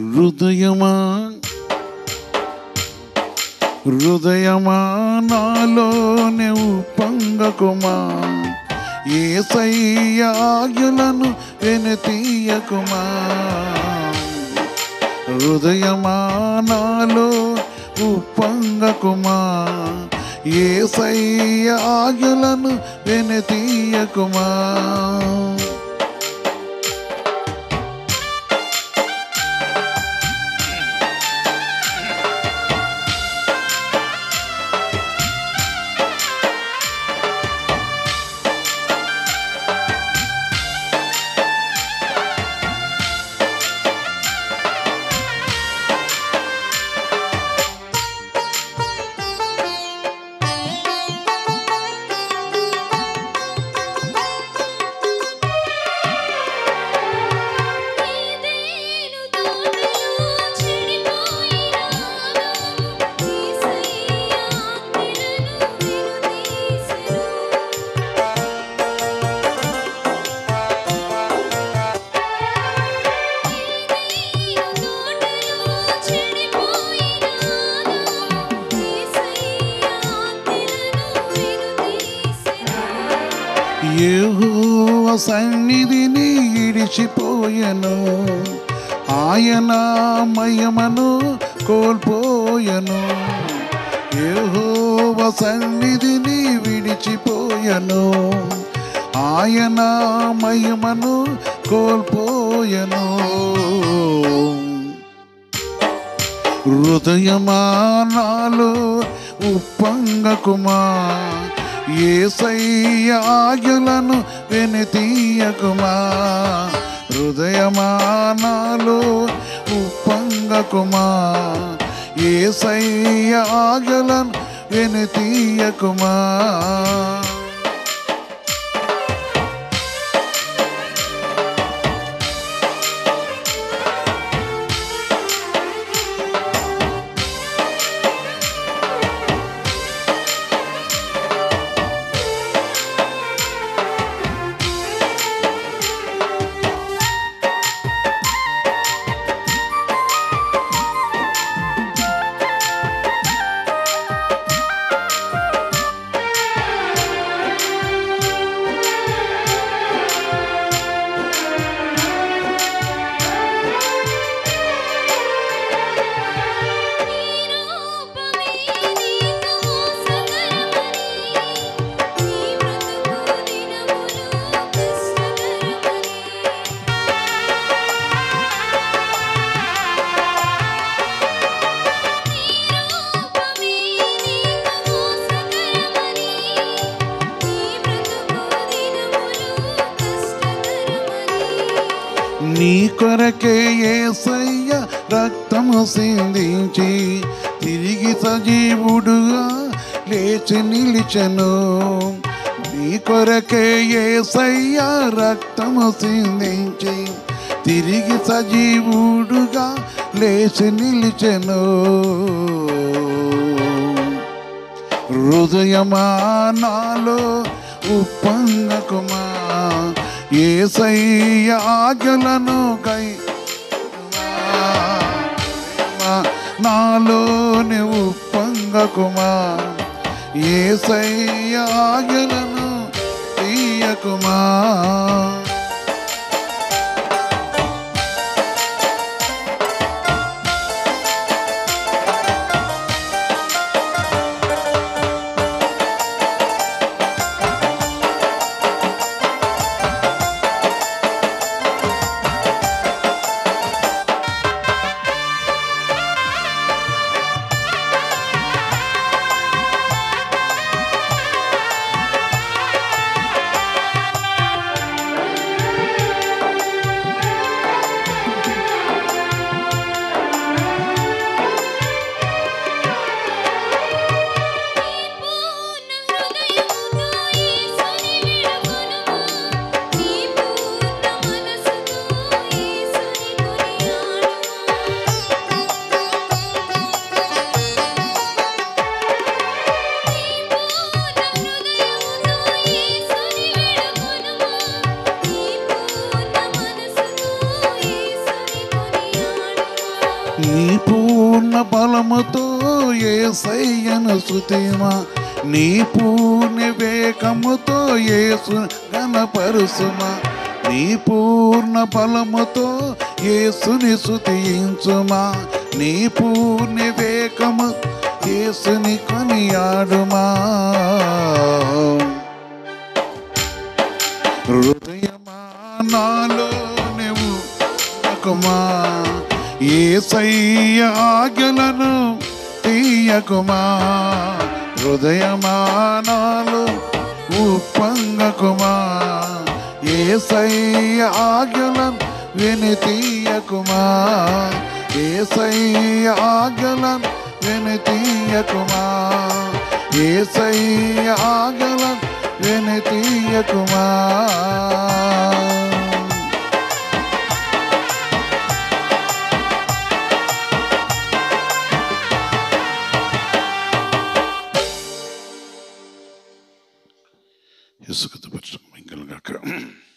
హృదయమా హృదయమా నాలోనే ఉప్పొంగకుమా ఏసయ్యాగులను వెనుతీయకుమా హృదయమా నాలో ఉప్పొంగకుమా ఏసయ్యాగులను వెనుతీయకుమా నీదేను తోటలో చెడిపోయినాను యేసయ్యా ఆజ్ఞలను వినుదీసెను నీదేను తోటలో చెడిపోయినాను యేసయ్యా ఆజ్ఞలను వినుదీసెను యెహోవ సన్నిధిని ఇడిచిపోయెను ఆయన మయమను కోల్పోయెను యెహోవ సన్నిధిని విడిచిపోయెను ఆయన మయమను కోల్పోయెను హృదయమా నాలో ఉప్పంగకుమా ఏసయ్యాగులను వెనుతీయకుమా హృదయమా నాలో ఉప్పంగకుమా ఏసయ్యాగులను వెనుతీయకుమా రూపమే నీకు మోసకరమని నీ బ్రతుకు దినములు కష్టకరమని రూపమే నీకు మోసకరమని నీ బ్రతుకు దినములు కష్టకరమని నీ కొరకే ఏసయ్య రక్తము సిందించి తిరిగి సజీవుడుగా లేచి నిలిచెను నీ కొరకే ఏసయ్య రక్తము సిందించి తిరిగి సజీవుడుగా లేచి నిలిచెను హృదయమా నాలో ఉప్పంగకుమా ఏసయ్యాగలను కై నాలోని ఉప్పంగకుమా ఏసయ్యాగలను తీయకుమా ఏసయ్యను శృతిమా నీ పూర్ణ వేకముతో యేసు గణపరుసుమా నీ పూర్ణ బలముతో యేసుని శృతించుమా నీ పూర్ణ వేకము యేసుని కొనియాడుమా హృదయమా నాలో నువ్వు తీయకుమా ఏసయ్య ఆజ్ఞలను తీయకుమా హృదయమా నాలో ఉప్పంగకుమా ఏసయ్య ఆజ్ఞలను విని తీయకుమా ఏసయ్య ఆజ్ఞలను విని తీయకుమా ఏసయ్య ఆజ్ఞలను విని తీయకుమా ఇసుకతో పచ్చడం ఇంకలుగాక